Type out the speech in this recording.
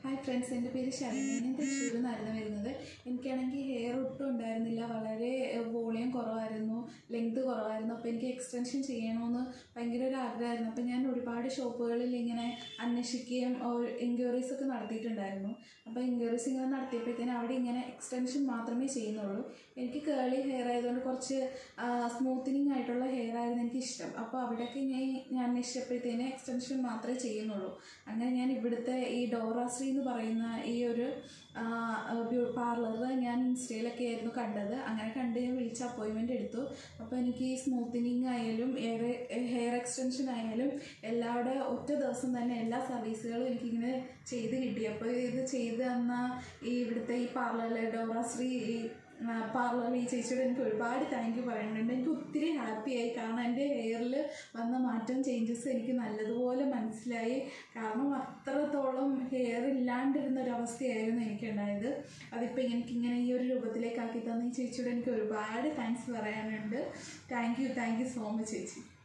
hi friends എൻ്റെ പേര് ശരണ്യ ഞാൻ തൃശ്ശൂരിൽ നിന്നായിരുന്നു വരുന്നത് എനിക്കാണെങ്കിൽ ഹെയർ ഒട്ടും ഉണ്ടായിരുന്നില്ല വളരെ വോളിയം കുറവായിരുന്നു ലെങ്ത് കുറവായിരുന്നു അപ്പോൾ എനിക്ക് എക്സ്റ്റൻഷൻ ചെയ്യണമെന്ന് ഭയങ്കര ഒരു ആഗ്രഹമായിരുന്നു അപ്പോൾ ഞാൻ ഒരുപാട് ഷോപ്പുകളിൽ ഇങ്ങനെ അന്വേഷിക്കുകയും എൻക്വയറീസ് ഒക്കെ നടത്തിയിട്ടുണ്ടായിരുന്നു അപ്പോൾ എൻക്വയറീസ് ഇങ്ങനെ നടത്തിയപ്പോഴത്തേനും അവിടെ ഇങ്ങനെ എക്സ്റ്റൻഷൻ മാത്രമേ ചെയ്യുന്നുള്ളൂ എനിക്ക് കേളി ഹെയർ ആയതുകൊണ്ട് കുറച്ച് സ്മൂത്തനിങ് ആയിട്ടുള്ള ഹെയർ ആയിരുന്നു എനിക്ക് ഇഷ്ടം അപ്പോൾ അവിടെയൊക്കെ ഞാൻ ഞാൻ അന്വേഷിച്ചപ്പോഴത്തേനും എക്സ്റ്റൻഷൻ മാത്രമേ ചെയ്യുന്നുള്ളൂ അങ്ങനെ ഞാൻ ഇവിടുത്തെ ഈ ഡോറാശ്രീ എന്ന് പറയുന്ന ഈ ഒരു പാർലർ ഞാൻ ഇൻസ്റ്റയിലൊക്കെ ആയിരുന്നു കണ്ടത് അങ്ങനെ കണ്ട് ഞാൻ വിളിച്ച് അപ്പോയിൻമെൻ്റ് എടുത്തു അപ്പോൾ എനിക്ക് ഈ സ്മൂത്തനിങ് ആയാലും ഹെയർ ഹെയർ എക്സ്റ്റൻഷൻ ആയാലും എല്ലാവിടെ ഒറ്റ ദിവസം തന്നെ എല്ലാ സർവീസുകളും എനിക്കിങ്ങനെ ചെയ്ത് കിട്ടി അപ്പോൾ ഇത് ചെയ്ത് തന്ന ഈ ഇവിടുത്തെ ഈ പാർലറിലെ ഡോറാശ്രീ ഈ പാർലറിൽ ഈ ചേച്ചിയോട് എനിക്ക് ഒരുപാട് താങ്ക് യു പറയുന്നുണ്ട് എനിക്ക് ഒത്തിരി ഹാപ്പിയായി കാരണം എൻ്റെ ഹെയറിൽ വന്ന മാറ്റം ചേഞ്ചസ് എനിക്ക് നല്ലതുപോലെ മനസ്സിലായി കാരണം അത്രത്തോളം ഹെയർ ഇല്ലാണ്ടിരുന്ന ഒരവസ്ഥയായിരുന്നു എനിക്കുണ്ടായത് അതിപ്പോൾ എനിക്കിങ്ങനെ ഈ ഒരു രൂപത്തിലേക്ക് ആക്കി തന്ന ഈ ചേച്ചിയോട് എനിക്ക് ഒരുപാട് താങ്ക്സ് പറയാനുണ്ട് thank you thank you so much ചേച്ചി